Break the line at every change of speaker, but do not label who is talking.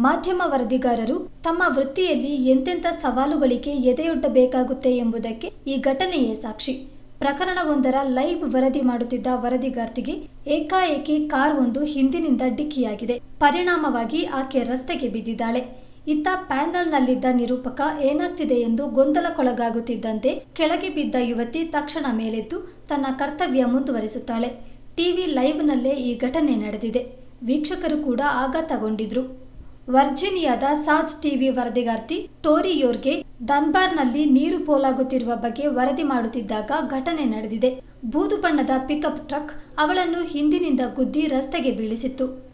ಮಾಧ್ಯಮ ವರದಿಗಾರರು ತಮ್ಮ ವೃತ್ತಿಯಲ್ಲಿ ಎಂತೆಂಥ ಸವಾಲುಗಳಿಗೆ ಎದೆಯೊಡ್ಡಬೇಕಾಗುತ್ತೆ ಎಂಬುದಕ್ಕೆ ಈ ಘಟನೆಯೇ ಸಾಕ್ಷಿ ಪ್ರಕರಣವೊಂದರ ಲೈವ್ ವರದಿ ಮಾಡುತ್ತಿದ್ದ ವರದಿಗಾರ್ತಿಗೆ ಏಕಾಏಕಿ ಕಾರ್ ಒಂದು ಹಿಂದಿನಿಂದ ಡಿಕ್ಕಿಯಾಗಿದೆ ಪರಿಣಾಮವಾಗಿ ಆಕೆ ರಸ್ತೆಗೆ ಬಿದ್ದಿದ್ದಾಳೆ ಇತ್ತ ಪ್ಯಾನಲ್ನಲ್ಲಿದ್ದ ನಿರೂಪಕ ಏನಾಗ್ತಿದೆ ಎಂದು ಗೊಂದಲಕ್ಕೊಳಗಾಗುತ್ತಿದ್ದಂತೆ ಕೆಳಗೆ ಬಿದ್ದ ಯುವತಿ ತಕ್ಷಣ ಮೇಲೆದ್ದು ತನ್ನ ಕರ್ತವ್ಯ ಮುಂದುವರಿಸುತ್ತಾಳೆ ಟಿವಿ ಲೈವ್ನಲ್ಲೇ ಈ ಘಟನೆ ನಡೆದಿದೆ ವೀಕ್ಷಕರು ಕೂಡ ಆಘಾತಗೊಂಡಿದ್ರು ವರ್ಜಿನಿಯಾದ ಸಾಜ್ ಟಿವಿ ವರದಿಗಾರ್ತಿ ಟೋರಿ ಯೋರ್ಗೆ ದನ್ಬಾರ್ನಲ್ಲಿ ನೀರು ಪೋಲಾಗುತ್ತಿರುವ ಬಗ್ಗೆ ವರದಿ ಮಾಡುತ್ತಿದ್ದಾಗ ಘಟನೆ ನಡೆದಿದೆ ಬೂದು ಬಣ್ಣದ ಪಿಕಪ್ ಟ್ರಕ್ ಅವಳನ್ನು ಹಿಂದಿನಿಂದ ಗುದ್ದಿ ರಸ್ತೆಗೆ ಬೀಳಿಸಿತ್ತು